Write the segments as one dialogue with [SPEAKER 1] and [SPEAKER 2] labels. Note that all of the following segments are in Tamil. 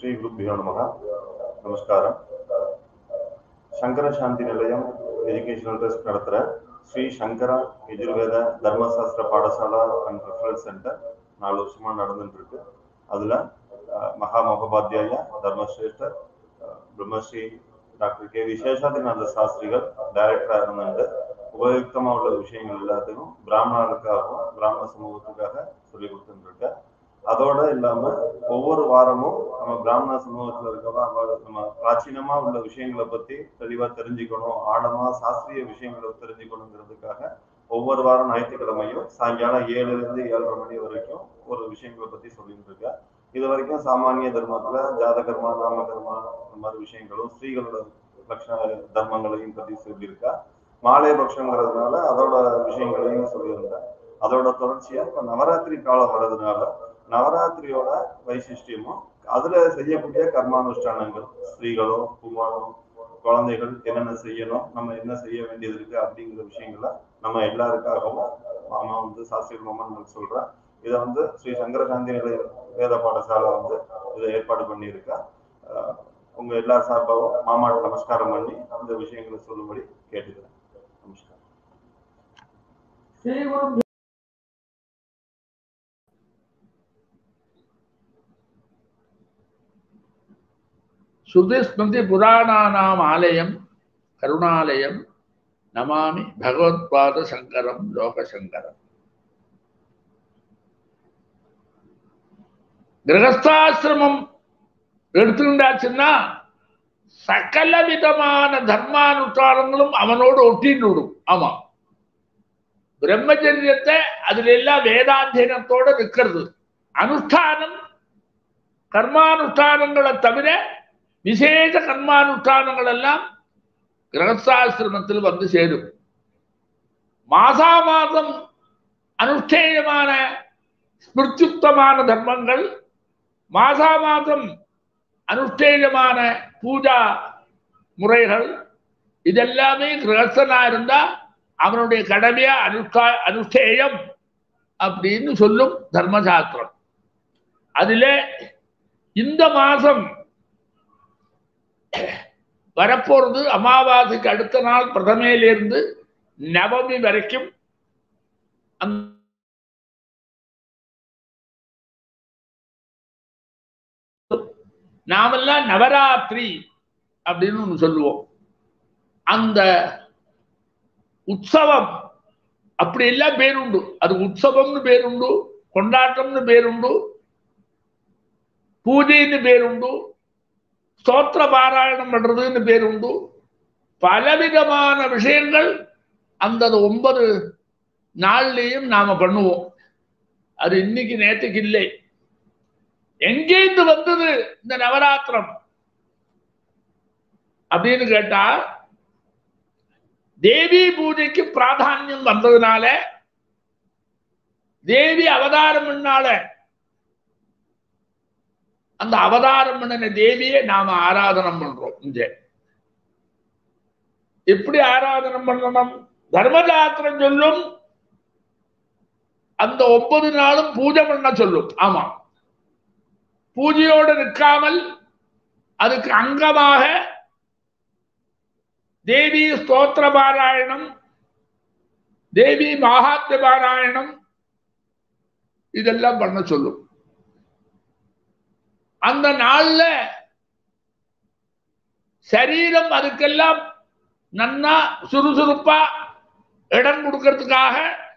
[SPEAKER 1] ஸ்ரீ குருப்பியோ நமக நமஸ்காரம் சங்கர சாந்தி நிலையம் எஜுகேஷனல் ட்ரஸ்ட் நடத்துகிற ஸ்ரீ சங்கரா எஜுர்வேத தர்மசாஸ்திர பாடசாலா அண்ட் ரெஃபரன்ஸ் சென்டர் நாலு வருஷமா நடந்துட்டு இருக்கு அதுல அஹ், மகா மகோபாத்தியாயா தர்மஸ்ரேஷ்டர் அஹ், பிரம்மஸ்ரீ டாக்டர் கே விசேஷாதிநாத சாஸ்திரிகள் டைரக்டரா இருந்துட்டு உபயுக்தமா உள்ள விஷயங்கள் எல்லாத்துக்கும் பிராமணர்களுக்காகவும் பிராமண சமூகத்துக்காக சொல்லி கொடுத்துட்டு இருக்கேன் அதோட இல்லாம ஒவ்வொரு வாரமும் நம்ம பிராமண சமூகத்துல இருக்கவங்க அவ- நம்ம பிராச்சீனமா உள்ள விஷயங்களை பத்தி தெளிவா தெரிஞ்சுக்கணும் ஆழமா சாஸ்திரிய விஷயங்களை தெரிஞ்சுக்கணுங்கிறதுக்காக ஒவ்வொரு வாரம் ஞாயிற்றுக்கிழமையும் சாயங்காலம் ஏழுல இருந்து ஏழரை மணி வரைக்கும் ஒரு விஷயங்களை பத்தி சொல்லிட்டு இருக்கேன் இது வரைக்கும் சாமானிய தர்மத்துல ஜாதகர்மா நாமகர்மா இந்த மாதிரி விஷயங்களும் ஸ்ரீகளோட லட்சண தர்மங்களையும் பத்தி சொல்லியிருக்கா மாலைபக்ஷங்கிறதுனால அதோட விஷயங்களையும் சொல்லியிருந்தேன் அதோட தொடர்ச்சியா இப்ப நவராத்திரி காலம் வர்றதுனால நவராத்திரியோட வைசிஷ்டியமும் அதுல செய்யக்கூடிய கர்மானுஷ்டானங்கள் ஸ்திரீகளோ குமாரோ குழந்தைகள் என்னென்ன செய்யணும் நம்ம என்ன செய்ய வேண்டியது இருக்கு அப்படிங்கிற விஷயங்களை நம்ம எல்லாருக்காகவும் மாமா வந்து சாஸ்திரி மாமன் சொல்றேன் இதை வந்து ஸ்ரீ சங்கரசாந்தி நிலைய வேத பாடசாலை வந்து இதை ஏற்பாடு பண்ணியிருக்கா அஹ் உங்க எல்லா சார்பாகவும் மாமாட்ட நமஸ்காரம் பண்ணி இந்த விஷயங்களை சொல்லும்படி கேட்டுக்கிறேன் நமஸ்காரம்
[SPEAKER 2] ஸ்ரீகுரு ஸ்ருதிஸ்மிருதி புராணானாம் ஆலயம் கருணாலயம் நமாமி பகவத்பாத சங்கரம் லோகசங்கரம் கிரகஸ்தாசிரமம் எடுத்துக்கிட்டாச்சுன்னா சகல விதமான தர்மானுஷ்டானங்களும் அவனோடு ஒட்டின்னு விடும் ஆமா பிரம்மச்சரியத்தை அதுல எல்லாம் வேதாத்தியனத்தோட நிற்கிறது அனுஷ்டானம் கர்மானுஷ்டானங்களை தவிர விசேஷ கர்மானுஷ்டானங்கள் எல்லாம் கிரகஸ்தாசிரமத்தில் வந்து சேரும் மாசா மாதம் அனுஷ்டேயமான ஸ்மிருத்யுக்தமான தர்மங்கள் மாசா மாதம் அனுஷ்டேயமான பூஜா முறைகள் இதெல்லாமே கிரகஸ்தனா இருந்தா அவனுடைய கடமையா அனுஷ்டா அனுஷ்டேயம் அப்படின்னு சொல்லும் தர்மசாஸ்திரம் அதுல இந்த மாசம் வரப்போறது அமாவாசைக்கு அடுத்த நாள் பிரதமையிலிருந்து நவமி வரைக்கும் அந்த நாமெல்லாம் நவராத்திரி அப்படின்னு ஒண்ணு சொல்லுவோம் அந்த உற்சவம் அப்படி எல்லாம் பேருண்டு அது உற்சவம்னு பேருண்டு கொண்டாட்டம்னு பேருண்டு பூஜைன்னு பேருண்டு ஸ்தோத்திர பாராயணம் பண்றதுன்னு பேருண்டு பலவிதமான விஷயங்கள் அந்த ஒன்பது நாள்லயும் நாம பண்ணுவோம் அது இன்னைக்கு நேற்றுக்கு இல்லை எங்கேருந்து வந்தது இந்த நவராத்திரம் அப்படின்னு கேட்டா தேவி பூஜைக்கு பிராதானியம் வந்ததுனால தேவி அவதாரம் பண்ணால அந்த அவதாரம் பண்ணின தேவியை நாம ஆராதனம் பண்றோம் இங்க எப்படி ஆராதனம் பண்ணணும் தர்மசாஸ்திரம் சொல்லும் அந்த ஒன்பது நாளும் பூஜை பண்ண சொல்லும் ஆமா பூஜையோடு நிற்காமல் அதுக்கு அங்கமாக தேவி ஸ்தோத்திர பாராயணம் தேவி மகாத்ய பாராயணம் இதெல்லாம் பண்ண சொல்லும் அந்த நாள்ல சரீரம் அதுக்கெல்லாம் நன்னா சுறுசுறுப்பா இடம் கொடுக்கறதுக்காக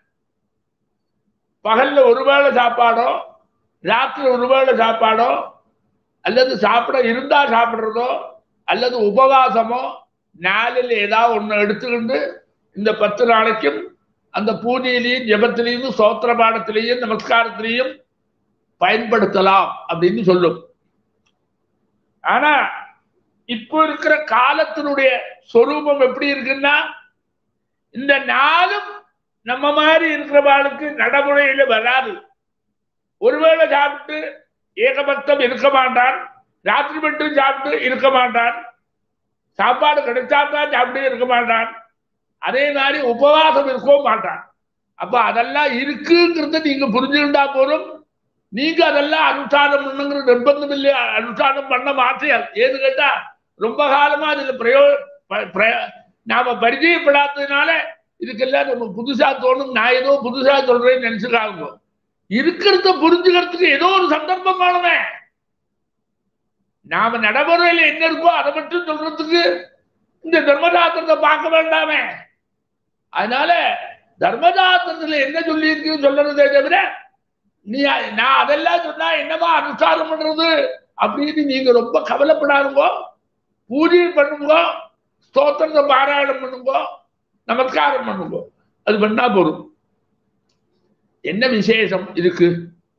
[SPEAKER 2] பகல்ல ஒருவேளை சாப்பாடோ ராத்திரி ஒருவேளை சாப்பாடோ அல்லது சாப்பிட இருந்தா சாப்பிடுறதோ அல்லது உபவாசமோ நாளில் ஏதாவது ஒண்ணு எடுத்துக்கிண்டு இந்த பத்து நாளைக்கும் அந்த பூஜையிலையும் ஜபத்திலையும் சோத்திர பாடத்திலையும் நமஸ்காரத்திலையும் பயன்படுத்தலாம் அப்படின்னு சொல்லும் ஆனா இப்போ இருக்கிற காலத்தினுடைய சொரூபம் எப்படி இருக்குன்னா இந்த நாளும் நம்ம மாதிரி இருக்கிறவாளுக்கு நடைமுறையில வராது ஒருவேளை சாப்பிட்டு ஏகபக்தம் இருக்க மாட்டான் ராத்திரி மட்டும் சாப்பிட்டு இருக்க மாட்டான் சாப்பாடு கிடைச்சாதான் சாப்பிட்டு இருக்க மாட்டான் அதே மாதிரி உபவாசம் இருக்கவும் மாட்டான் அப்ப அதெல்லாம் இருக்குங்கிறத நீங்க புரிஞ்சுக்கிட்டா போதும் நீங்க அதெல்லாம் அனுஷ்டானம் பண்ணுங்கிற நிர்பந்தம் இல்லை அனுஷ்டானம் பண்ண மாற்றியால் ஏன்னு கேட்டா ரொம்ப காலமா அதுல பிரயோ ப- பிரய- நாம பரிச்சயப்படாததுனால இதுக்கெல்லாம் நம்ம புதுசா தோணும் நான் ஏதோ புதுசா சொல்றேன்னு நினைச்சுக்காங்க இருக்கிறத புரிஞ்சுக்கிறதுக்கு ஏதோ ஒரு சந்தர்ப்பம் வேணுமே நாம நடைமுறையில என்ன இருக்கோ அதை மட்டும் சொல்றதுக்கு இந்த தர்மசாஸ்திரத்தை பார்க்க வேண்டாமே அதனால தர்மசாஸ்திரத்துல என்ன சொல்லி இருக்குன்னு சொல்றதே தவிர நீ நான் அதெல்லாம் சொன்னா என்னமா அனுஷ்டானம் பண்றது அப்படின்னு நீங்க ரொம்ப கவலைப்படாதுங்கோ பூஜை பண்ணுங்க ஸ்தோத்திரத்தை பாராயணம் பண்ணுங்க நமஸ்காரம் பண்ணுங்க அது பண்ணா போதும் என்ன விசேஷம் இதுக்கு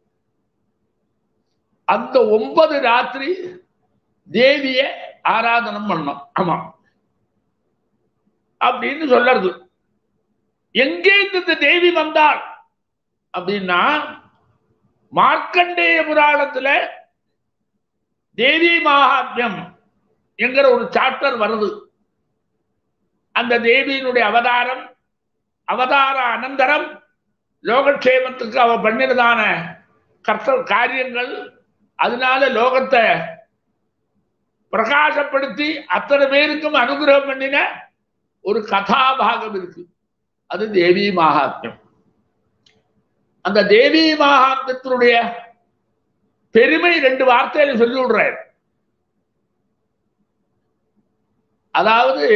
[SPEAKER 2] அந்த ஒன்பது ராத்திரி தேவிய ஆராதனம் பண்ணோம் ஆமா அப்படின்னு சொல்றது எங்கே இந்த தேவி வந்தாள் அப்படின்னா மார்க்கண்டேய புராணத்துல தேவி மகாத்மியம் என்கிற ஒரு சாப்டர் வருது அந்த தேவியினுடைய அவதாரம் அவதார அனந்தரம் லோகக்ஷேமத்துக்கு அவ பண்ணினதான கர்த்த காரியங்கள் அதனால லோகத்தை பிரகாசப்படுத்தி அத்தனை பேருக்கும் அனுகிரகம் பண்ணின ஒரு கதாபாகம் இருக்கு அது தேவி மகாத்மியம் அந்த தேவி மகாத்மியத்தினுடைய பெருமை ரெண்டு வார்த்தையில சொல்லி விடுறார் அதாவது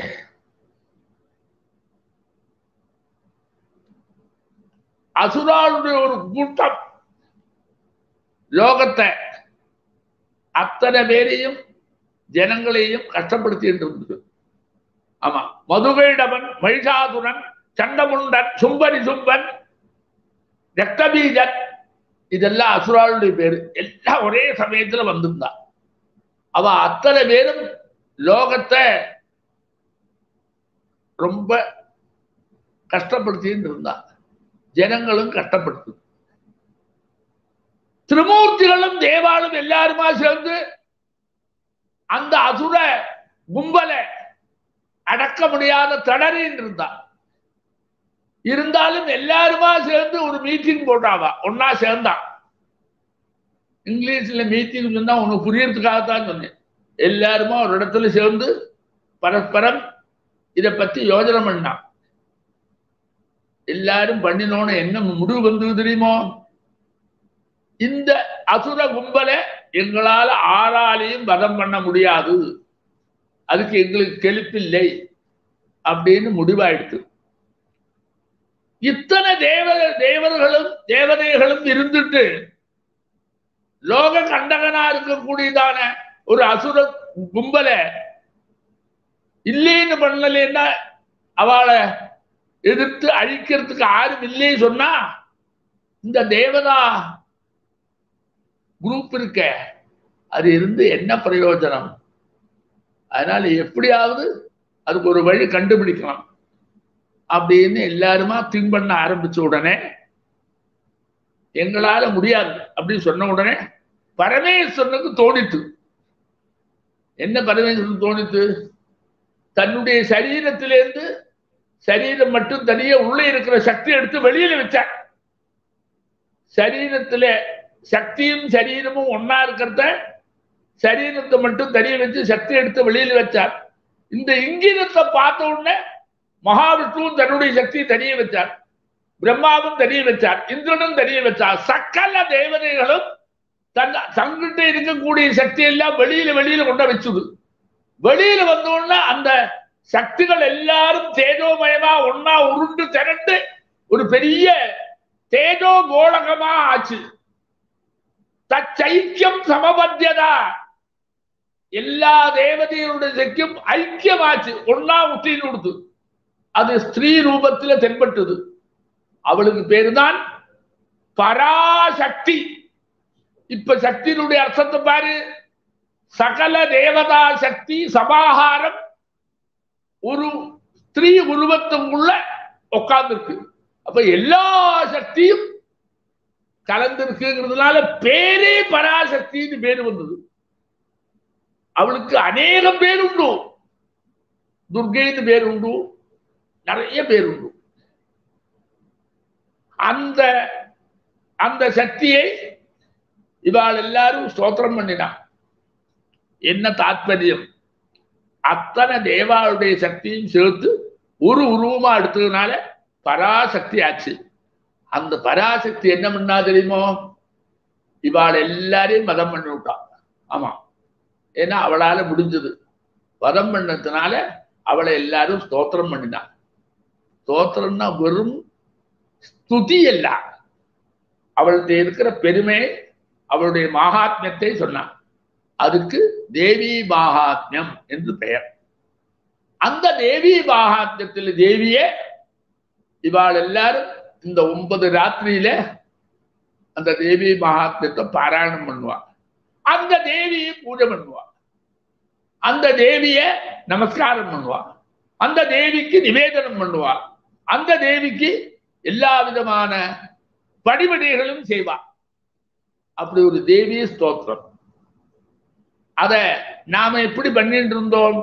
[SPEAKER 2] அசுராளுடைய ஒரு கூட்டம் லோகத்தை அத்தனை பேரையும் ஜனங்களையும் கஷ்டப்படுத்திட்டு இருந்தது ஆமா மதுகைடவன் மகிஷாசுரன் சண்டமுண்டன் சும்பரி சும்பன் ரக்தபீஜன் இதெல்லாம் அசுராளுடைய பேரு எல்லாம் ஒரே சமயத்துல வந்திருந்தா அவ அத்தனை பேரும் லோகத்தை ரொம்ப கஷ்டப்படுத்தின்னு இருந்தா ஜனங்களும் கஷ்டப்படுத்து திருமூர்த்திகளும் தேவாலும் எல்லாருமா சேர்ந்து அந்த அசுர கும்பலை அடக்க முடியாத தடறின்னு இருந்தா இருந்தாலும் எல்லாருமா சேர்ந்து ஒரு மீட்டிங் போட்டாவா ஒன்னா சேர்ந்தான் இங்கிலீஷ்ல மீட்டிங் சொன்னா உனக்கு புரியறதுக்காகத்தான் சொன்னேன் எல்லாருமா ஒரு இடத்துல சேர்ந்து பரஸ்பரம் இத பத்தி யோஜனை பண்ணான் எல்லாரும் பண்ணினோன்னு என்ன முடிவு வந்தது தெரியுமோ இந்த அசுர கும்பலை எங்களால ஆறாலையும் வதம் பண்ண முடியாது அதுக்கு எங்களுக்கு கெழுப்பில்லை அப்படின்னு முடிவாயிடுச்சு இத்தனை தேவ தேவர்களும் தேவதைகளும் இருந்துட்டு லோக கண்டகனா இருக்கக்கூடியதான ஒரு அசுர கும்பலை இல்லைன்னு பண்ணலன்னா அவளை எதிர்த்து அழிக்கிறதுக்கு யாரும் இல்லை சொன்னா இந்த தேவதா குரூப் இருக்க அது இருந்து என்ன பிரயோஜனம் அதனால எப்படியாவது அதுக்கு ஒரு வழி கண்டுபிடிக்கலாம் அப்படின்னு எல்லாருமா திங்க் பண்ண ஆரம்பிச்ச உடனே எங்களால முடியாது அப்படின்னு சொன்ன உடனே பரமேஸ்வரனுக்கு தோணித்து என்ன பரமேஸ்வரன் தோணித்து தன்னுடைய சரீரத்திலிருந்து சரீரம் மட்டும் தனியே உள்ளே இருக்கிற சக்தி எடுத்து வெளியில வச்சார் சரீரத்துல சக்தியும் சரீரமும் ஒன்னா இருக்கிறத சரீரத்தை மட்டும் தனியே வச்சு சக்தி எடுத்து வெளியில வச்சார் இந்த இங்கிதத்தை பார்த்த உடனே மகாவிஷ்ணுவும் தன்னுடைய சக்தியை தனியே வச்சார் பிரம்மாவும் தனியே வச்சார் இந்திரனும் தனியே வச்சார் சக்கல தேவதைகளும் தன் தங்கிட்ட இருக்கக்கூடிய சக்தி எல்லாம் வெளியில வெளியில கொண்ட வச்சுது வெளியில வந்த உடனே அந்த சக்திகள் எல்லாரும் தேஜோமயமா ஒன்னா உருண்டு திரண்டு ஒரு பெரிய தேஜோ கோலகமா ஆச்சு தச்சைக்கியம் சமபத்தியதா எல்லா தேவதைகளுடைய சக்தியும் ஐக்கியமாச்சு ஒன்னா உத்தின்னு கொடுத்து அது ஸ்திரீ ரூபத்துல தென்பட்டது அவளுக்கு பேருதான் பராசக்தி இப்ப சக்தியினுடைய அர்த்தத்தை பாரு சகல தேவதா சக்தி சமாகாரம் ஒரு ஸ்திரீ உருவத்துக்குள்ள உட்கார்ந்துருக்கு அப்ப எல்லா சக்தியும் கலந்திருக்குங்கிறதுனால பேரே பராசக்தின்னு பேர் வந்தது அவளுக்கு அநேகம் பேர் உண்டு துர்கைன்னு பேர் உண்டு நிறைய பேர் உண்டு அந்த அந்த சக்தியை இவாள் எல்லாரும் ஸ்தோத்திரம் பண்ணினா என்ன தாத்பரியம் அத்தனை தேவாளுடைய சக்தியும் சேர்த்து ஒரு உருவமா எடுத்ததுனால பராசக்தி ஆச்சு அந்த பராசக்தி என்ன பண்ணா தெரியுமோ இவாள் எல்லாரையும் மதம் பண்ணி விட்டான் ஆமா ஏன்னா அவளால முடிஞ்சது வதம் பண்ணதுனால அவளை எல்லாரும் ஸ்தோத்திரம் பண்ணினான் ஸ்தோத்திரம்னா வெறும் ஸ்துதி அல்ல அவள்கிட்ட இருக்கிற பெருமை அவளுடைய மகாத்மியத்தை சொன்னான் அதுக்கு தேவி மகாத்மியம் என்று பெயர் அந்த தேவி மகாத்மியத்தில் தேவியே இவாள் எல்லாரும் இந்த ஒன்பது ராத்திரியில அந்த தேவி மகாத்மியத்தை பாராயணம் பண்ணுவா அந்த தேவியை பூஜை பண்ணுவா அந்த தேவிய நமஸ்காரம் பண்ணுவா அந்த தேவிக்கு நிவேதனம் பண்ணுவா அந்த தேவிக்கு எல்லா விதமான படிபடிகளும் செய்வா அப்படி ஒரு தேவி ஸ்தோத்திரம் அத நாம எப்படி பண்ணிட்டு இருந்தோம்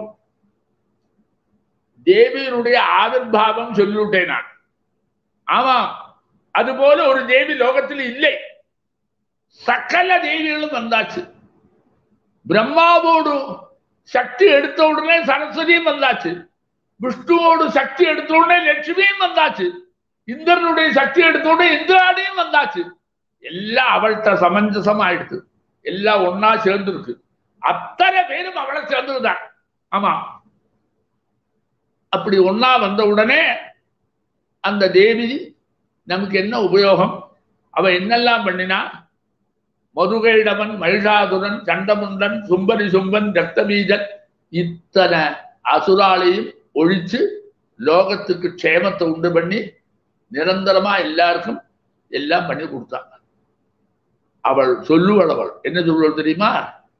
[SPEAKER 2] தேவியினுடைய ஆவிர்வாவம் சொல்லிவிட்டேன் நான் ஆமா அதுபோல ஒரு தேவி லோகத்தில் இல்லை சகல தேவிகளும் வந்தாச்சு பிரம்மாவோடு சக்தி எடுத்த உடனே சரஸ்வதியும் வந்தாச்சு விஷ்ணுவோடு சக்தி எடுத்த உடனே லட்சுமியும் வந்தாச்சு இந்திரனுடைய சக்தி எடுத்த உடனே இந்திராணியும் வந்தாச்சு எல்லாம் அவள்கிட்ட சமஞ்சசம் ஆயிடுது எல்லாம் ஒன்னா சேர்ந்து இருக்கு அத்தனை பேரும் அவளை சேர்ந்துதான் ஆமா அப்படி ஒன்னா வந்த உடனே அந்த தேவி நமக்கு என்ன உபயோகம் அவ என்னெல்லாம் பண்ணினா மதுகைடவன் மகிஷாதுரன் சண்டமுண்டன் சும்பரி சும்பன் ரத்தபீஜன் இத்தனை அசுராலையும் ஒழிச்சு லோகத்துக்கு க்ஷேமத்தை உண்டு பண்ணி நிரந்தரமா எல்லாருக்கும் எல்லாம் பண்ணி கொடுத்தாங்க அவள் சொல்லுவள் அவள் என்ன சொல்லுவள் தெரியுமா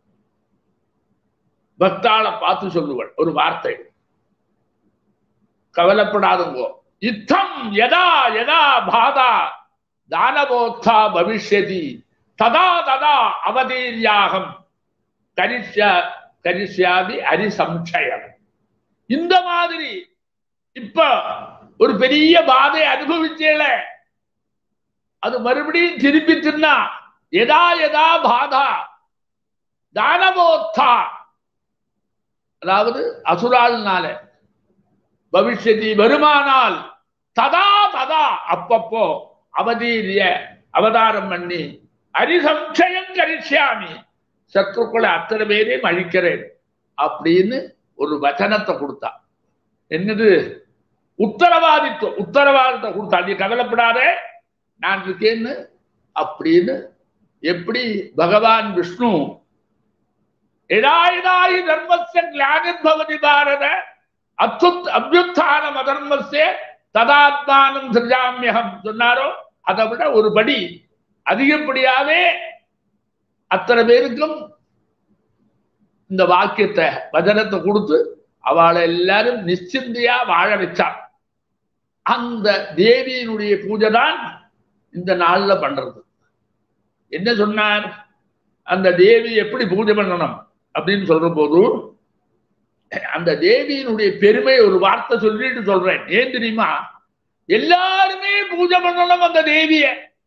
[SPEAKER 2] பக்தாளை பார்த்து சொல்லுவள் ஒரு வார்த்தை கவலைப்படாதுங்கோ யுத்தம் யதா யதா பாதா தானவோத்தா பவிஷ்யதி ததா ததா அவதீரியாகம் கரிஷ்ய கரிஷ்யாதி அரிசம்சயம் இந்த மாதிரி இப்ப ஒரு பெரிய பாதை அனுபவிச்சேல அது மறுபடியும் திருப்பி தின்னா எதா எதா பாதா தானவோத்தா அதாவது அசுராள்னால பவிஷ்யதி வருமானால் ததா ததா அப்பப்போ அவதீரிய அவதாரம் பண்ணி அரிசம்சயம் கரிஷ்யாமி சத்ருக்களை அத்தனை பேரையும் அழிக்கிறேன் அப்படின்னு ஒரு வச்சனத்தை கொடுத்தா என்னது உத்தரவாதித்துவம் உத்தரவாதத்தை கொடுத்தா நீ கவலைப்படாதே நான் இருக்கேன்னு அப்படின்னு எப்படி பகவான் விஷ்ணு எதாயிதாயி தர்மஸ்ய கிளானிர்பவதி பாரத அத்துத் அபியுத்தானம் அதர்மஸ்ய ததாத்மானம் சிருஜாமியகம் சொன்னாரோ அதை விட ஒரு படி அதிகப்படியாவே அத்தனை பேருக்கும் இந்த வாக்கியத்தை வசனத்தை கொடுத்து அவளை எல்லாரும் நிச்சிந்தையா வாழ வச்சார் அந்த தேவியினுடைய பூஜை தான் இந்த நாள்ல பண்றது என்ன சொன்னார் அந்த தேவி எப்படி பூஜை பண்ணணும் அப்படின்னு சொல்ற போது அந்த தேவியினுடைய பெருமை ஒரு வார்த்தை சொல்லிட்டு சொல்றேன் ஏன் தெரியுமா எல்லாருமே பூஜை பண்ணணும் அந்த தேவிய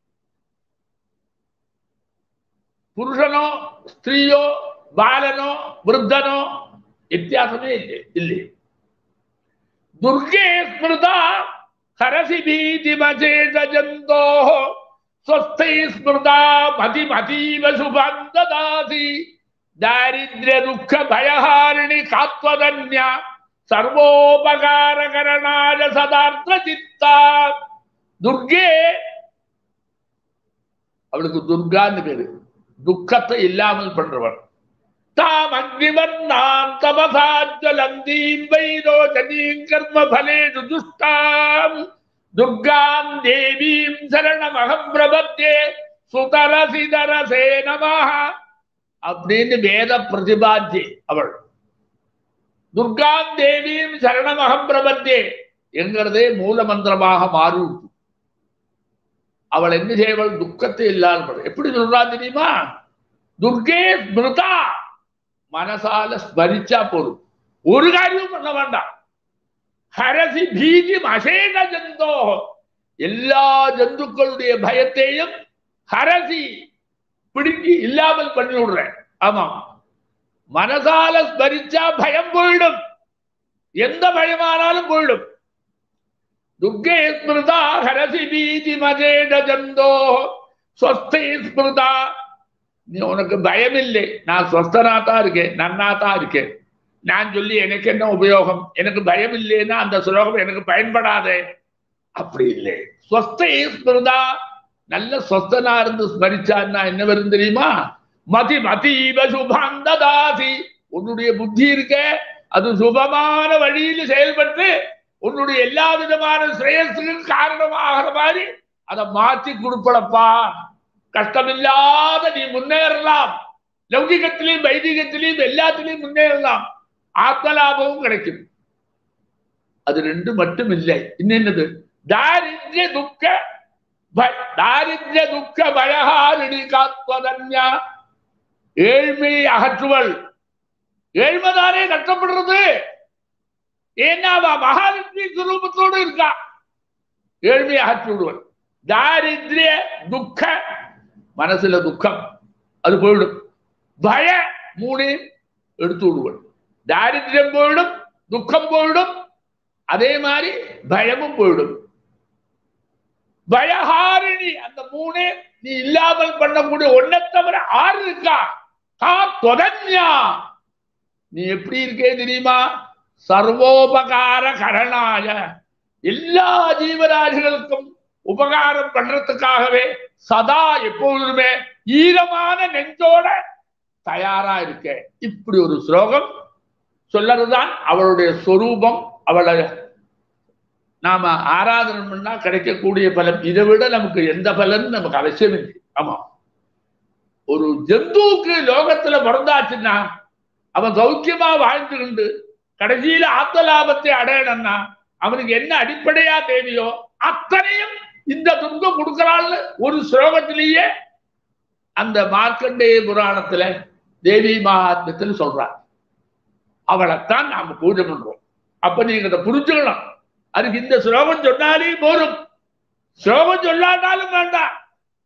[SPEAKER 2] புருஷனோ ஸ்திரீயோ பாலனோ விருத்தனோ வித்தியாசமே இல்லை இல்லை துர்கே ஸ்மிருதா ஹரசி பீதி மஜேஷ ஜந்தோ ஸ்வஸ்தை ஸ்மிருதா மதி மதீவ சுபம் ததாசி தாரித்ய துக்க பயஹாரிணி காத்வதன்யா சர்வோபகாரகரணாய சதார்த்த சித்தா துர்கே அவளுக்கு துர்கான்னு பேரு துக்கத்தை இல்லாமல் பண்றவன் தாம் அக்னிவர்ணாம் தபசாஜலந்தீம் வைரோஜனீம் கர்ம பலேஷு துஷ்டாம் துர்காம் தேவீம் சரணமகம் பிரபத்தே சுதரசிதரசே நமஹ அப்படின்னு வேத பிரதிபாத்தி அவள் துர்காம் தேவியும் சரணமகம் பிரபத்தே என்கிறதே மூல மந்திரமாக மாறிவிட்டு அவள் என்ன செய்வள் துக்கத்தை இல்லாமல் எப்படி சொல்றா தெரியுமா துர்கே ஸ்மிருதா மனசால ஸ்மரிச்சா போதும் ஒரு காரியமும் பண்ண வேண்டாம் ஹரசி பீதி அசேக ஜந்தோ எல்லா ஜந்துக்களுடைய பயத்தையும் ஹரசி பிடுங்கி இல்லாமல் பண்ணி விடுறேன் ஆமா மனசால ஸ்மரிச்சா பயம் போயிடும் எந்த பயமானாலும் போயிடும் துர்கே ஸ்மிருதா ஹரசி பீதி மஜேட ஜந்தோ ஸ்வஸ்தை ஸ்மிருதா நீ உனக்கு பயம் இல்லை நான் ஸ்வஸ்தனா தான் இருக்கேன் நன்னா தான் இருக்கேன் நான் சொல்லி எனக்கு என்ன உபயோகம் எனக்கு பயம் இல்லைன்னா அந்த சுலோகம் எனக்கு பயன்படாதே அப்படி இல்லை ஸ்வஸ்தை ஸ்மிருதா நல்ல சொஸ்தனா இருந்து ஸ்மரிச்சான்னா என்ன வரும் தெரியுமா மதி மதீவ சுபந்ததாசி உன்னுடைய புத்தி இருக்க அது சுபமான வழியில் செயல்பட்டு உன்னுடைய எல்லா விதமான சிரேயத்துக்கும் காரணமாகிற மாதிரி அதை மாற்றி கொடுப்படப்பா கஷ்டமில்லாத நீ முன்னேறலாம் லௌகிகத்திலையும் வைதிகத்திலையும் எல்லாத்திலையும் முன்னேறலாம் ஆத்மலாபமும் கிடைக்கும் அது ரெண்டு மட்டும் இல்லை இன்னென்னது தாரித்ய துக்க தாரித்ய துக்க பயஹாரிணி காத்வதன்யா ஏழ்மையை அகற்றுவள் ஏழ்மைதானே கஷ்டப்படுறது ஏன்னா அவ மகாலட்சுமி சுரூபத்தோடு இருக்கா ஏழ்மையை அகற்றி விடுவள் தாரித்ய துக்க மனசுல துக்கம் அது போயிடும் பய மூணு எடுத்து விடுவள் தாரித்யம் போயிடும் துக்கம் போயிடும் அதே மாதிரி பயமும் போயிடும் பயஹாரிணி அந்த மூணு நீ இல்லாமல் பண்ணக்கூடிய ஒன்ன தவிர ஆறு இருக்கா கா தொதன்யா நீ எப்படி இருக்கே தெரியுமா சர்வோபகார கரணாய எல்லா ஜீவராசிகளுக்கும் உபகாரம் பண்றதுக்காகவே சதா எப்பொழுதுமே ஈரமான நெஞ்சோட தயாரா இருக்க இப்படி ஒரு ஸ்லோகம் சொல்லறதுதான் அவளுடைய சொரூபம் அவளை நாம ஆராதனை பண்ணா கிடைக்கக்கூடிய பலன் இதை விட நமக்கு எந்த பலன் நமக்கு அவசியம் இல்லை ஆமா ஒரு ஜந்துவுக்கு லோகத்துல பிறந்தாச்சுன்னா அவன் சௌக்கியமா வாழ்ந்துகிண்டு கடைசியில ஆத்த லாபத்தை அடையணும்னா அவனுக்கு என்ன அடிப்படையா தேவையோ அத்தனையும் இந்த துன்பம் கொடுக்கிறாள்னு ஒரு ஸ்லோகத்திலேயே அந்த மார்க்கண்டேய புராணத்துல தேவி மகாத்மத்தில் சொல்றார் அவளைத்தான் நாம பூஜை பண்றோம் அப்ப நீங்க அதை புரிஞ்சுக்கணும் அதுக்கு இந்த ஸ்லோகம் சொன்னாலே போரும் ஸ்லோகம் சொல்லாட்டாலும் வேண்டாம்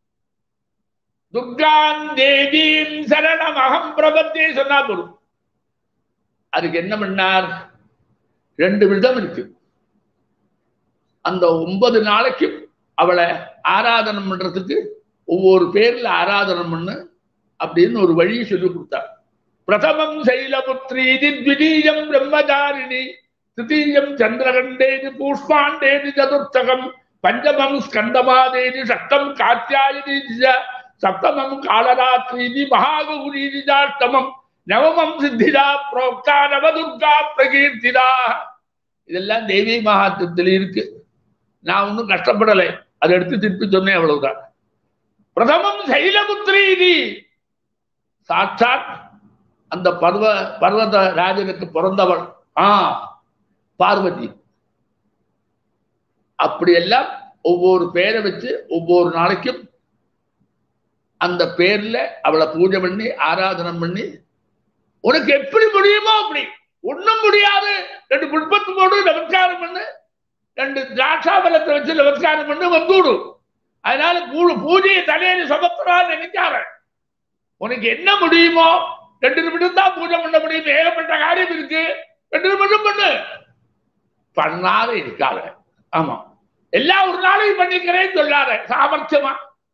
[SPEAKER 2] துர்கான் தேவீம் சரணம் அகம் பிரபத்தே சொன்னா போரும் அதுக்கு என்ன பண்ணார் ரெண்டு விதம் இருக்கு அந்த ஒன்பது நாளைக்கும் அவளை ஆராதனை பண்றதுக்கு ஒவ்வொரு பேர்ல ஆராதனை பண்ணு அப்படின்னு ஒரு வழியை சொல்லி கொடுத்தார் பிரதமம் சைலபுத்ரி தித்விதீயம் பிரம்மதாரிணி திருத்தீயம் சந்திரகண்டேதி பூஷ்பாண்டேதி சதுர்த்தகம் பஞ்சமம் ஸ்கந்தமாதேதி சப்தம் காத்தியாயதி சப்தமம் காலராத்திரி மகாகௌரீதி ஜாஷ்டமம் நவமம் சித்திதா புரோக்தா நவதுர்கா பிரகீர்த்திதா இதெல்லாம் தேவி மகாத்மத்தில் இருக்கு நான் ஒன்றும் கஷ்டப்படலை அதை எடுத்து திருப்பி சொன்னேன் அவ்வளவுதான் பிரதமம் சைலபுத்திரி சாட்சாத் அந்த பர்வ பர்வத ராஜனுக்கு பிறந்தவள் ஆ பார்வதி அப்படியெல்லாம் ஒவ்வொரு பேரை வச்சு ஒவ்வொரு நாளைக்கும் அந்த பேர்ல அவளை பூஜை பண்ணி ஆராதனை பண்ணி உனக்கு எப்படி முடியுமோ அப்படி ஒண்ணும் முடியாது ரெண்டு புஷ்பத்து போடு நமஸ்காரம் பண்ணு ரெண்டு திராட்சாபலத்தை வச்சு நமஸ்காரம் பண்ணு வந்துடு அதனால பூ பூஜையை தலையில சுமத்துறான்னு நினைக்காத உனக்கு என்ன முடியுமோ ரெண்டு நிமிடம் தான் பூஜை பண்ண முடியும் ஏகப்பட்ட காரியம் இருக்கு ரெண்டு நிமிடம் பண்ணு பண்ணாத இருக்காத ஆமா எல்லாம் ஒரு நாளைக்கு பண்ணிக்கிறேன்னு சொல்லாத சாமர்த்தியமா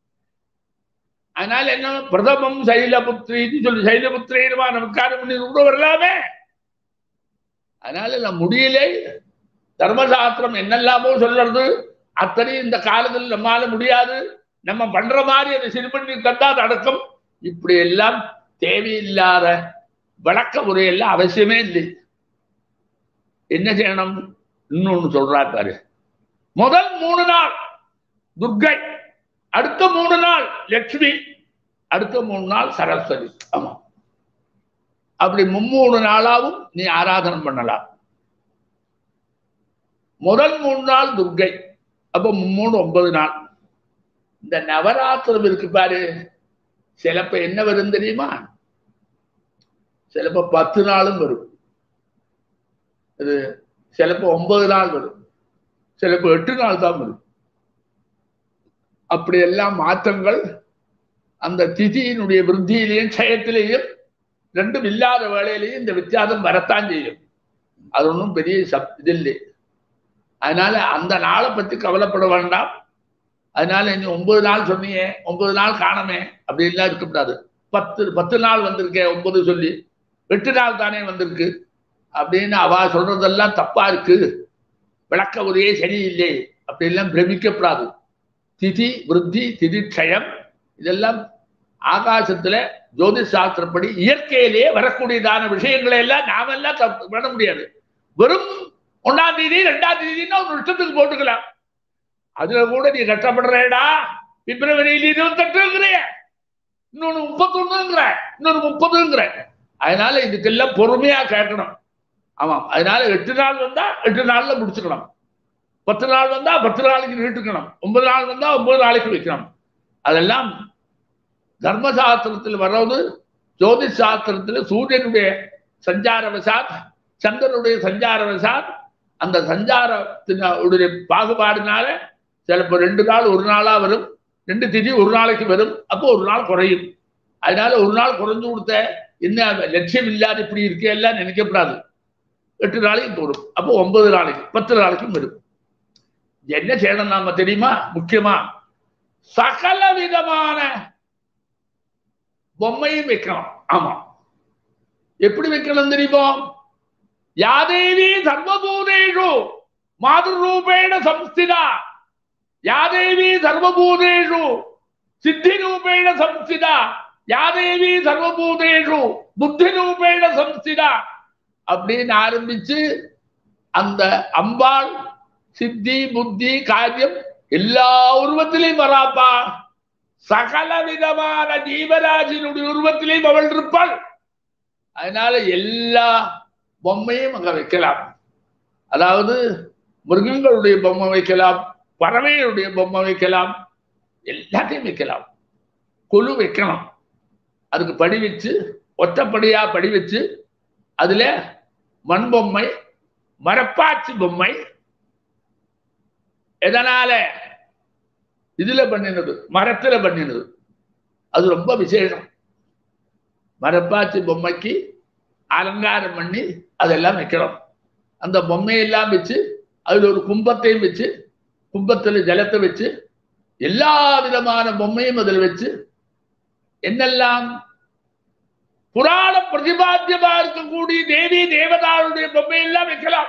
[SPEAKER 2] அதனால என்ன பிரதமம் சைலபுத்திரி சொல்லி சைலபுத்திரிமா நமஸ்காரம் பண்ணி கூட வரலாமே அதனால நான் முடியல தர்மசாஸ்திரம் என்னெல்லாமோ சொல்றது அத்தனையும் இந்த காலத்தில் நம்மால முடியாது நம்ம பண்ற மாதிரி அதை சரி பண்ணி தந்தா நடக்கும் இப்படி எல்லாம் தேவையில்லாத வழக்க முறையெல்லாம் அவசியமே இல்லை என்ன செய்யணும் இன்னொன்னு சொல்றாரு பாரு முதல் மூணு நாள் துர்கை அடுத்த மூணு நாள் லட்சுமி அடுத்த மூணு நாள் சரஸ்வதி ஆமா அப்படி மும்மூணு நாளாவும் நீ ஆராதனை பண்ணலாம் முதல் மூணு நாள் துர்கை அப்ப மும்மூணு ஒன்பது நாள் இந்த நவராத்திரம் இருக்கு பாரு சிலப்ப என்ன வரும் தெரியுமா சிலப்ப பத்து நாளும் வரும் இது சிலப்ப ஒன்பது நாள் வரும் சிலப்ப எட்டு நாள் தான் வரும் அப்படி எல்லாம் மாற்றங்கள் அந்த திதியினுடைய விருத்தியிலையும் க்ஷயத்திலையும் ரெண்டும் இல்லாத வேளையிலையும் இந்த வித்தியாசம் வரத்தான் செய்யும் அது ஒன்றும் பெரிய சப் இது இல்லை அதனால அந்த நாளை பத்தி கவலைப்பட வேண்டாம் அதனால நீ ஒன்பது நாள் சொன்னீங்க ஒன்பது நாள் காணமே அப்படின்லாம் இருக்கக்கூடாது பத்து பத்து நாள் வந்திருக்கேன் ஒன்பது சொல்லி எட்டு நாள் தானே வந்திருக்கு அப்படின்னு அவ சொல்றதெல்லாம் தப்பா இருக்கு விளக்க உரையே சரியில்லை அப்படின்லாம் பிரமிக்கப்படாது திதி விருத்தி திதி க்ஷயம் இதெல்லாம் ஆகாசத்துல ஜோதிஷ் சாஸ்திரப்படி இயற்கையிலேயே வரக்கூடியதான விஷயங்களை எல்லாம் நாமெல்லாம் தப்பு பண்ண முடியாது வெறும் ஒன்னாம் தேதி ரெண்டாம் தேதினா ஒரு இஷ்டத்துக்கு போட்டுக்கலாம் அதுல கூட நீ கஷ்டப்படுறேடா பிப்ரவரியில இருபத்தெட்டுங்கிறிய இன்னொன்னு முப்பத்தொன்னுங்கிற இன்னொரு முப்பதுங்கிற அதனால இதுக்கெல்லாம் பொறுமையா கேட்கணும் ஆமாம் அதனால எட்டு நாள் வந்தா எட்டு நாள்ல முடிச்சுக்கணும் பத்து நாள் வந்தா பத்து நாளைக்கு நீட்டுக்கணும் ஒன்பது நாள் வந்தா ஒன்பது நாளைக்கு வைக்கணும் அதெல்லாம் தர்மசாஸ்திரத்தில் வர்றது ஜோதிஷ் சாஸ்திரத்துல சூரியனுடைய சஞ்சார வசாத் சந்திரனுடைய சஞ்சார வசாத் அந்த சஞ்சாரத்தினுடைய பாகுபாடுனால சிலப்போ ரெண்டு நாள் ஒரு நாளா வரும் ரெண்டு திதி ஒரு நாளைக்கு வரும் அப்போ ஒரு நாள் குறையும் அதனால ஒரு நாள் குறைஞ்சு கொடுத்த என்ன லட்சியம் இல்லாத இப்படி இருக்கே எல்லாம் நினைக்கப்படாது எட்டு நாளைக்கு போடும் அப்போ ஒன்பது நாளைக்கு பத்து நாளைக்கும் வரும் என்ன செய்யணும் நாம தெரியுமா முக்கியமா சகல விதமான பொம்மையும் வைக்கணும் ஆமா எப்படி வைக்கணும் தெரியுமோ யாதேவி சர்வபூதேஷு மாதృரூபேண சம்ஸ்திதா யாதேவி சர்வபூதேஷு சித்தி ரூபேண சம்ஸ்திதா யாதேவி சர்வபூதேஷு புத்தி ரூபேண சம்ஸ்திதா அப்படின்னு ஆரம்பிச்சு அந்த அம்பாள் சித்தி புத்தி காரியம் எல்லா உருவத்திலையும் வராப்பா சகல விதமான ஜீவராஜினுடைய உருவத்திலையும் அவள் இருப்பாள் அதனால எல்லா பொம்மையும் அங்க வைக்கலாம் அதாவது மிருகங்களுடைய பொம்மை வைக்கலாம் பறவைகளுடைய பொம்மை வைக்கலாம் எல்லாத்தையும் வைக்கலாம் கொலு வைக்கணும் அதுக்கு படி வச்சு ஒற்றப்படியா படி வச்சு அதுல மண் பொம்மை மரப்பாச்சி பொம்மை எதனால இதுல பண்ணினது மரத்துல பண்ணினது அது ரொம்ப விசேஷம் மரப்பாச்சி பொம்மைக்கு அலங்காரம் பண்ணி அதெல்லாம் வைக்கணும் அந்த பொம்மையெல்லாம் வச்சு அதுல ஒரு கும்பத்தையும் வச்சு கும்பத்துல ஜலத்தை வச்சு எல்லா விதமான பொம்மையும் அதில் வச்சு என்னெல்லாம் புராண பிரதிபாத்தியமா இருக்கக்கூடிய தேவி தேவதாளுடைய பொம்மை எல்லாம் வைக்கலாம்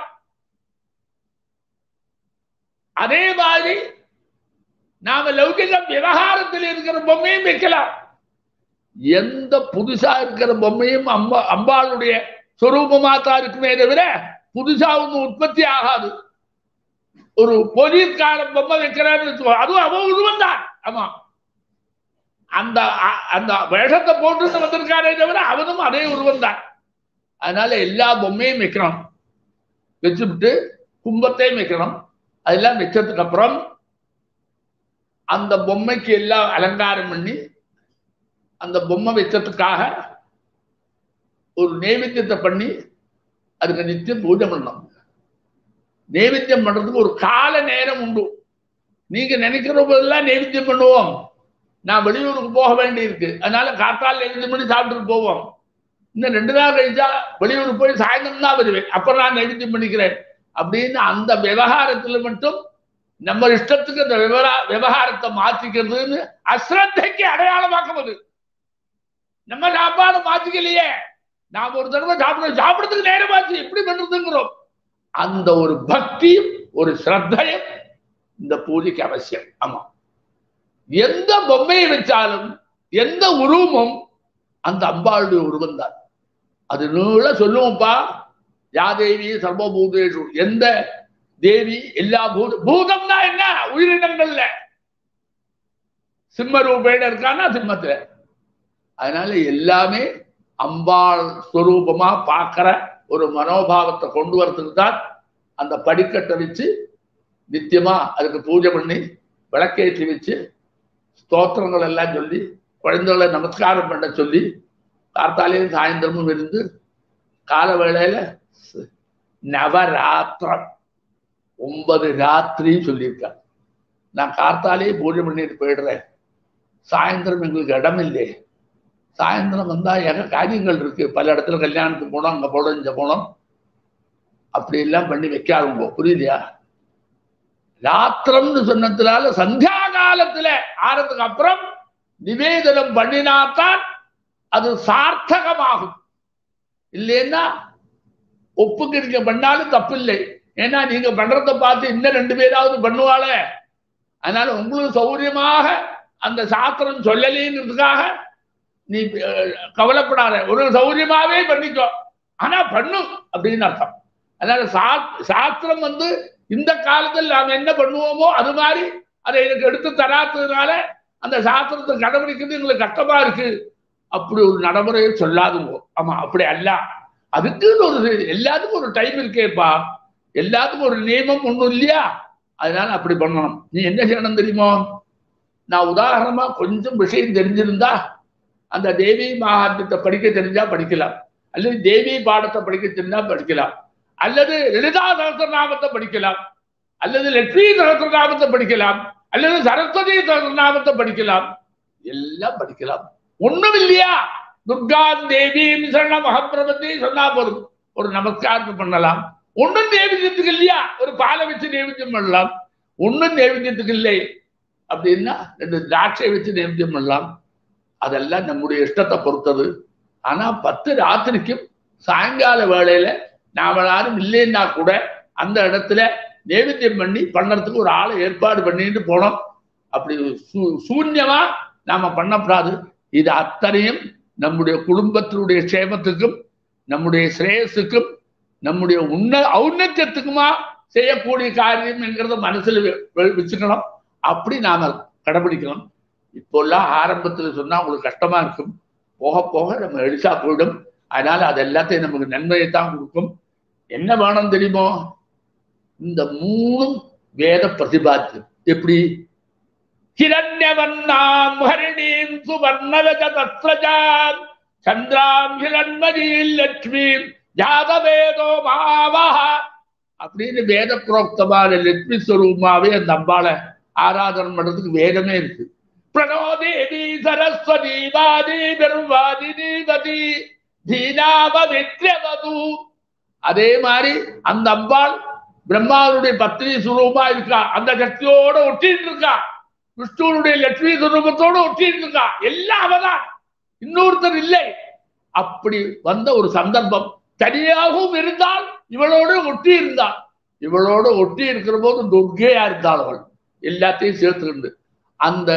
[SPEAKER 2] அதே மாதிரி நாம லௌகிக விவகாரத்தில் இருக்கிற பொம்மையும் வைக்கலாம் எந்த புதுசா இருக்கிற பொம்மையும் அம்பா அம்பாளுடைய சொரூபமா தான் இருக்குமே தவிர புதுசா ஒன்றும் உற்பத்தி ஆகாது ஒரு போலீஸ்கார பொம்மை வைக்கிறான்னு அதுவும் அவன் உருவம் தான் ஆமா அந்த அந்த வேஷத்தை போட்டு வந்திருக்காரே தவிர அவனும் அதே உருவம் தான் அதனால எல்லா பொம்மையும் வைக்கணும் வச்சுவிட்டு கும்பத்தையும் வைக்கணும் அதெல்லாம் வச்சதுக்கு அப்புறம் அந்த பொம்மைக்கு எல்லாம் அலங்காரம் பண்ணி அந்த பொம்மை வச்சதுக்காக ஒரு நைவேத்தியத்தை பண்ணி அதுக்கு நித்தியம் பூஜை பண்ணணும் நைவேத்தியம் பண்றதுக்கு ஒரு கால நேரம் உண்டு நீங்க நினைக்கிற போதெல்லாம் நைவேத்தியம் பண்ணுவோம் நான் வெளியூருக்கு போக வேண்டி இருக்கு அதனால காத்தால் எழுந்து மணி சாப்பிட்டுட்டு போவோம் இன்னும் ரெண்டு நாள் கழிச்சா வெளியூருக்கு போய் சாயந்தரம் தான் வருவேன் அப்புறம் நான் நைவேத்தியம் பண்ணிக்கிறேன் அப்படின்னு அந்த விவகாரத்துல மட்டும் நம்ம இஷ்டத்துக்கு அந்த விவரா விவகாரத்தை மாத்திக்கிறதுன்னு அஸ்ரத்தைக்கு அடையாளமாக்குவது நம்ம சாப்பாடு மாத்திக்கலையே நாம் ஒரு தடவை சாப்பிட சாப்பிடறதுக்கு நேரமாச்சு எப்படி பண்றதுங்கிறோம் அந்த ஒரு பக்தியும் ஒரு ஸ்ரத்தையும் இந்த பூஜைக்கு அவசியம் ஆமா எந்த பொம்மையை வச்சாலும் எந்த உருவமும் அந்த அம்பாளுடைய உருவம் தான் அது நூல சொல்லுவோம்ப்பா யாதேவி சர்வபூதேஷு எந்த தேவி எல்லா பூத பூதம்னா என்ன உயிரினங்கள்ல சிம்ம ரூபேட இருக்கானா சிம்மத்துல அதனால எல்லாமே அம்பாள் ஸ்வரூபமா பார்க்கிற ஒரு மனோபாவத்தை கொண்டு வரதுக்கு தான் அந்த படிக்கட்டை வச்சு நித்தியமா அதுக்கு பூஜை பண்ணி விளக்கேற்றி வச்சு ஸ்தோத்திரங்கள் எல்லாம் சொல்லி குழந்தைகளை நமஸ்காரம் பண்ண சொல்லி கார்த்தாலையும் சாயந்தரமும் இருந்து கால வேளையில நவராத்திரம் ஒன்பது ராத்திரி சொல்லியிருக்காங்க நான் கார்த்தாலே பூஜை பண்ணிட்டு போயிடுறேன் சாயந்தரம் எங்களுக்கு இடமில்லை சாயந்தரம் வந்தா எங்க காரியங்கள் இருக்கு பல இடத்துல கல்யாணத்துக்கு போனோம் அங்க போனோம் இங்க போனோம் அப்படி எல்லாம் பண்ணி வைக்காதுங்க புரியுதியா ராத்திரம்னு சொன்னதுனால சந்தியா காலத்துல ஆறதுக்கு அப்புறம் நிவேதனம் பண்ணினாத்தான் அது சார்த்தகமாகும் இல்லைன்னா ஒப்புக்கு நீங்க பண்ணாலும் தப்பில்லை ஏன்னா நீங்க பண்றத பார்த்து இன்னும் ரெண்டு பேராவது பண்ணுவாளே அதனால உங்களுக்கு சௌகரியமாக அந்த சாஸ்திரம் சொல்லலைங்கிறதுக்காக நீ அஹ், கவலைப்படாத ஒரு சௌகரியமாவே பண்ணிக்கோ ஆனா பண்ணு அப்படின்னு அர்த்தம் அதனால சா- சாஸ்திரம் வந்து இந்த காலத்தில் நாம் என்ன பண்ணுவோமோ அது மாதிரி அதை எனக்கு எடுத்து தராததுனால அந்த சாஸ்திரத்தை கடைபிடிக்கிறது எங்களுக்கு கஷ்டமா இருக்கு அப்படி ஒரு நடைமுறையை சொல்லாதுங்க ஆமா அப்படி அல்ல அதுக்குன்னு ஒரு எல்லாத்துக்கும் ஒரு டைம் இருக்கேப்பா எல்லாத்துக்கும் ஒரு நியமம் ஒண்ணும் இல்லையா அதனால அப்படி பண்ணணும் நீ என்ன செய்யணும் தெரியுமோ நான் உதாரணமா கொஞ்சம் விஷயம் தெரிஞ்சிருந்தா அந்த தேவி மகாத்மியத்தை படிக்க தெரிஞ்சா படிக்கலாம் அல்லது தேவி பாடத்தை படிக்க தெரிஞ்சா படிக்கலாம் அல்லது லலிதா சகசிரநாமத்தை படிக்கலாம் அல்லது லட்சுமி சகசிரநாமத்தை படிக்கலாம் அல்லது சரஸ்வதி சகசிரநாமத்தை படிக்கலாம் எல்லாம் படிக்கலாம் ஒண்ணும் இல்லையா துர்கா தேவி சரண மகப்பிரபதி சொன்னா போதும் ஒரு நமஸ்காரம் பண்ணலாம் ஒண்ணும் நேவித்தியத்துக்கு இல்லையா ஒரு பாலை வச்சு நேவித்தியம் பண்ணலாம் ஒண்ணும் நேவித்தியத்துக்கு இல்லை அப்படின்னா ரெண்டு திராட்சை வச்சு நேவித்தியம் பண்ணலாம் அதெல்லாம் நம்முடைய இஷ்டத்தை பொறுத்தது ஆனா பத்து ராத்திரிக்கும் சாயங்கால வேளையில நாம யாரும் இல்லைன்னா கூட அந்த இடத்துல நேவித்தியம் பண்ணி பண்ணறதுக்கு ஒரு ஆளை ஏற்பாடு பண்ணிட்டு போனோம் அப்படி சூ- சூன்யமா நாம பண்ணக்கூடாது இது அத்தனையும் நம்முடைய குடும்பத்தினுடைய க்ஷேமத்துக்கும் நம்முடைய ஸ்ரேயஸுக்கும் நம்முடைய உன்ன ஔன்னத்தியத்துக்குமா செய்யக்கூடிய காரியம் என்கிறத மனசுல வெ- வெ- வச்சுக்கணும் அப்படி நாம கடைபிடிக்கணும் இப்போல்லாம் ஆரம்பத்துல சொன்னா உங்களுக்கு கஷ்டமா இருக்கும் போக போக நம்ம எளிசா போயிடும் அதனால அது எல்லாத்தையும் நமக்கு நன்மையை தான் கொடுக்கும் என்ன வேணும் தெரியுமோ இந்த மூணும் வேத பிரதிபாத்தியம் எப்படி ஹிரண்யவன்னாம் ஹரிணீம் சுவர்ணவஜ தத்ரஜாம் சந்திராம் ஹிரண்மதீம் லட்சுமீம் ஜாதவேதோ மாவஹ அப்படின்னு வேத புரோக்தமான லட்சுமி ஸ்வரூபமாவே அந்த அம்பாளை ஆராதனை பண்றதுக்கு வேதமே இருக்கு பிரணோ தேவி சரஸ்வதி வாதி பெருவாதி தீபதி தீனாமவித்யவது அதே மாதிரி அந்த அம்பாள் பிரம்மாவுடைய பத்னி சுரூபமா இருக்கா அந்த சக்தியோட ஒட்டிட்டு இருக்கா விஷ்ணுனுடைய லட்சுமி சுரூபத்தோட ஒட்டிட்டு இருக்கா எல்லாம் அவதான் இன்னொருத்தர் இல்லை அப்படி வந்த ஒரு சந்தர்ப்பம் தனியாகவும் இருந்தால் இவளோட ஒட்டி இருந்தாள் இவளோட ஒட்டி இருக்கிற போது துர்கையா இருந்தாள் அவள் எல்லாத்தையும் சேர்த்துக்கிண்டு அந்த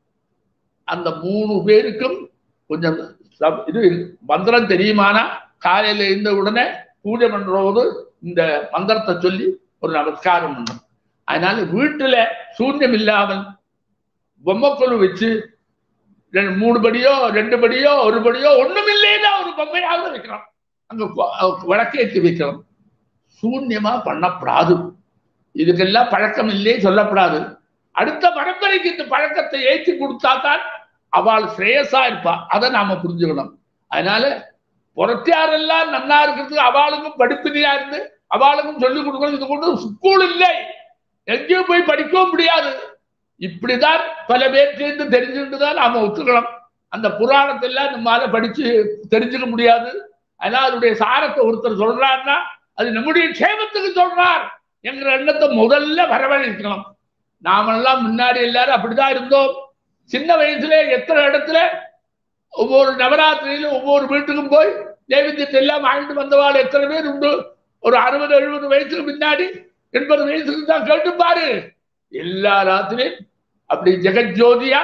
[SPEAKER 2] அந்த மூணு பேருக்கும் கொஞ்சம் சப்- இது மந்திரம் தெரியுமானா காலையில இருந்த உடனே பூஜை பண்ற போது இந்த மந்திரத்தை சொல்லி ஒரு நமஸ்காரம் பண்ணணும் அதனால வீட்டுல சூன்யம் இல்லாமல் பொம்மைக்குழு வச்சு ரெண்டு மூணு படியோ ரெண்டு படியோ ஒரு படியோ ஒண்ணும் இல்லைன்னா ஒரு பொம்மையாவது வைக்கிறோம் அங்க கொ- விளக்கேற்றி வைக்கிறோம் சூன்யமா பண்ணப்படாது இதுக்கெல்லாம் பழக்கம் இல்லையே சொல்லப்படாது அடுத்த பரம்பரைக்கு இந்த பழக்கத்தை ஏற்றி கொடுத்தா தான் அவள் ஸ்ரேயஸா இருப்பா அதை நாம புரிஞ்சுக்கணும் அதனால புறத்தியாரெல்லாம் நன்னா இருக்கிறதுக்கு அவளுக்கும் படிப்பினையா இருந்து அவளுக்கும் சொல்லிக் கொடுக்கணும் இது கொண்டு ஸ்கூல் இல்லை எங்கேயும் போய் படிக்கவும் முடியாது இப்படிதான் பல பேர் சேர்ந்து தெரிஞ்சுட்டு தான் நாம ஒத்துக்கணும் அந்த புராணத்தை எல்லாம் நம்மால படிச்சு தெரிஞ்சுக்க முடியாது அதனால அதனுடைய சாரத்தை ஒருத்தர் சொல்றாருன்னா அது நம்முடைய க்ஷேமத்துக்கு சொல்றார் என்கிற எண்ணத்தை முதல்ல வரவழைக்கணும் நாமெல்லாம் முன்னாடி எல்லாரும் அப்படிதான் இருந்தோம் சின்ன வயசுல எத்தனை இடத்துல ஒவ்வொரு நவராத்திரியிலும் ஒவ்வொரு வீட்டுக்கும் போய் தேவித்தியத்தை எல்லாம் வாங்கிட்டு வந்தவாள் எத்தனை பேர் உண்டு ஒரு அறுபது எழுபது வயசுக்கு முன்னாடி எண்பது வயசுக்கு தான் கேட்டு பாரு எல்லா ராத்திரியும் அப்படி ஜெகஜோதியா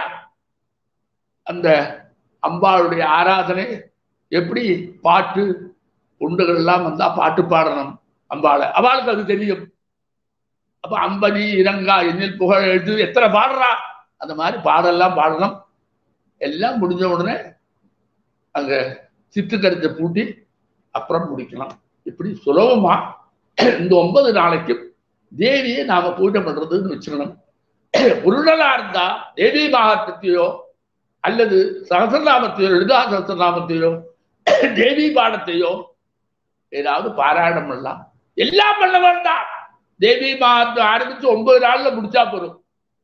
[SPEAKER 2] அந்த அம்பாளுடைய ஆராதனை எப்படி பாட்டு உண்டுகள் எல்லாம் வந்தா பாட்டு பாடணும் அம்பாளை அவளுக்கு அது தெரியும் அப்ப அம்பனி இரங்கா எண்ணில் புகழ் எழுது எத்தனை பாடுறா அந்த மாதிரி பாடெல்லாம் பாடணும் எல்லாம் முடிஞ்ச உடனே அங்க சித்துக்கருத்தை பூட்டி அப்புறம் முடிக்கலாம் இப்படி சுலபமா இந்த ஒன்பது நாளைக்கு தேவியை நாம பூஜை பண்றதுன்னு வச்சுக்கணும் உருளலா இருந்தா தேவி மகாத்மத்தையோ அல்லது சகசிரநாமத்தையோ லலிதா சகசிரநாமத்தையோ தேவி பாடத்தையோ ஏதாவது பாராயணம் பண்ணலாம் எல்லாம் பண்ண வேண்டாம் தேவி மகாத்மா ஆரம்பிச்சு ஒன்பது நாள்ல முடிச்சா போதும்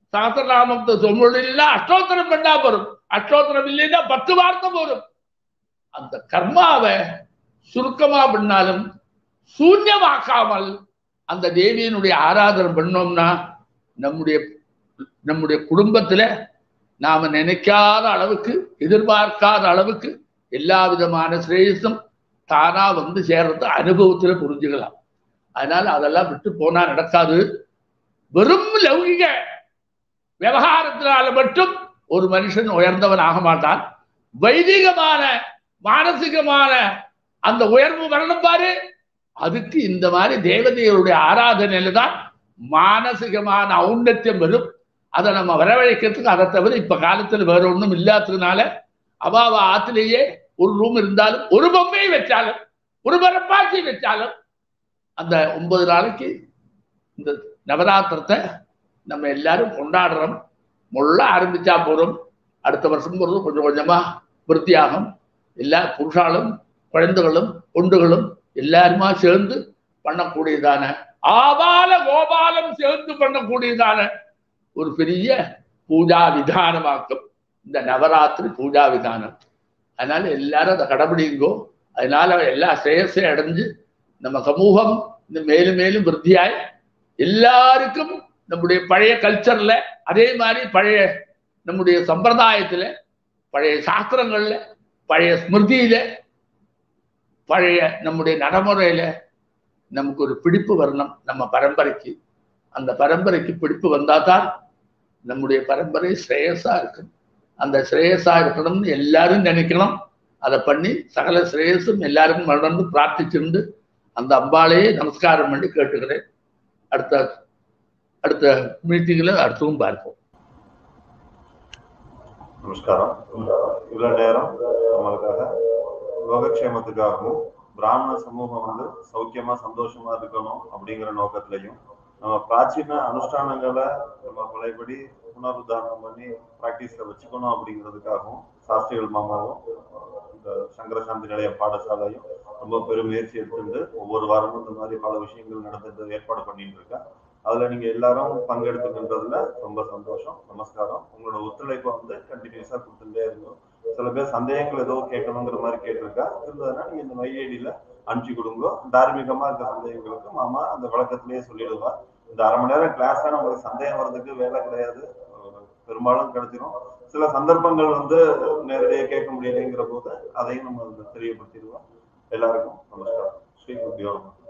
[SPEAKER 2] சகசிரநாமத்தை சொல்லினா அஷ்டோத்திரம் பண்ணா போறோம் அஷ்டோத்திரம் இல்லைன்னா பத்து வார்த்தை போறோம் அந்த கர்மாவை சுருக்கமா பண்ணாலும் சூன்யமாக்காமல் அந்த தேவியினுடைய ஆராதனை பண்ணோம்னா நம்முடைய நம்முடைய குடும்பத்துல நாம நினைக்காத அளவுக்கு எதிர்பார்க்காத அளவுக்கு எல்லா விதமான சிரேயஸும் தானா வந்து சேர்றது அனுபவத்துல புரிஞ்சுக்கலாம் அதனால அதெல்லாம் விட்டு போனா நடக்காது வெறும் லௌகிக விவகாரத்தினால மட்டும் ஒரு மனுஷன் உயர்ந்தவன் ஆக மாட்டான் வைதிகமான மானசிகமான அந்த உயர்வு வரணும் பாரு அதுக்கு இந்த மாதிரி தேவதைகளுடைய ஆராதனையில தான் மானசிகமான ஔன்னத்தியம் வரும் அதை நம்ம வரவழைக்கிறதுக்கு அதை தவிர இப்ப காலத்துல வேற ஒண்ணும் இல்லாததுனால அவாவ ஆத்திலேயே ஒரு ரூம் இருந்தாலும் ஒரு பொம்மை வச்சாலும் ஒரு பரப்பாச்சி வச்சாலும் அந்த ஒன்பது நாளைக்கு இந்த நவராத்திரத்தை நம்ம எல்லாரும் கொண்டாடுறோம் முள்ள ஆரம்பிச்சா போறோம் அடுத்த வருஷம் போறது கொஞ்சம் கொஞ்சமா விருத்தியாகும் எல்லா புருஷாலும் குழந்தைகளும் பொண்டுகளும் எல்லாருமா சேர்ந்து பண்ணக்கூடியதான ஆபால கோபாலம் சேர்ந்து பண்ணக்கூடியதான ஒரு பெரிய பூஜா விதானமாக்கும் இந்த நவராத்திரி பூஜா விதானம் அதனால எல்லாரும் அதை கடைபிடிங்கோ அதனால எல்லா சேசை அடைஞ்சு நம்ம சமூகம் இந்த மேலும் மேலும் விருத்தியாய் எல்லாருக்கும் நம்முடைய பழைய கல்ச்சர்ல அதே மாதிரி பழைய நம்முடைய சம்பிரதாயத்துல பழைய சாஸ்திரங்கள்ல பழைய ஸ்மிருதியில பழைய நம்முடைய நடைமுறையில நமக்கு ஒரு பிடிப்பு வரணும் நம்ம பரம்பரைக்கு அந்த பரம்பரைக்கு பிடிப்பு வந்தாதான் நம்முடைய பரம்பரை ஸ்ரேயஸா இருக்கும் அந்த ஸ்ரேயஸா இருக்கணும்னு எல்லாரும் நினைக்கணும் அதை பண்ணி சகல ஸ்ரேயஸும் எல்லாருக்கும் வளர்ந்து பிரார்த்திச்சிருந்து அந்த அம்பாளையே நமஸ்காரம் பண்ணி கேட்டுக்கிறேன் அடுத்த அடுத்த மீட்டிங்ல அடுத்தவும் பார்ப்போம்
[SPEAKER 1] நமஸ்காரம் இவ்வளவு நேரம் நம்மளுக்காக லோகக்ஷேமத்துக்காகவும் பிராமண சமூகம் வந்து சௌக்கியமா சந்தோஷமா இருக்கணும் அப்படிங்கிற நோக்கத்திலையும் நம்ம பிராச்சீன அனுஷ்டானங்களை நம்ம பழையபடி புனருத்தாரணம் பண்ணி பிராக்டிஸ்ல வச்சுக்கணும் அப்படிங்கிறதுக்காகவும் சாஸ்திரிகள் மாமாவும் இந்த சங்கர சாந்தி நிலைய பாடசாலையும் ரொம்ப பெரும் முயற்சி எடுத்துட்டு ஒவ்வொரு வாரமும் இந்த மாதிரி பல விஷயங்கள் நடந்துட்டு ஏற்பாடு பண்ணிட்டு இருக்கா அதுல நீங்க எல்லாரும் பங்கெடுத்துக்கின்றதுல ரொம்ப சந்தோஷம் நமஸ்காரம் உங்களோட ஒத்துழைப்பை வந்து கண்டினியூஸா கொடுத்துட்டே இருந்தோம் சில பேர் சந்தேகங்கள் ஏதோ கேட்கணுங்கிற மாதிரி கேட்டிருக்கா இருந்ததுன்னா நீங்க இந்த மை ஐடியில அனுப்பிச்சு கொடுங்க தார்மீகமா இருக்க சந்தேகங்களுக்கு மாமா அந்த விளக்கத்திலேயே சொல்லிடுவா இந்த அரை மணி நேரம் கிளாஸ்ல நம்மளுக்கு சந்தேகம் வர்றதுக்கு வேலை கிடையாது பெரும்பாலும் கிடைச்சிரும் சில சந்தர்ப்பங்கள் வந்து நேரடியாக கேட்க முடியலைங்கிற போது அதையும் நம்ம தெரியப்படுத்திடுவோம் எல்லாருக்கும் நமஸ்காரம் ஸ்ரீ குத்தியோகம்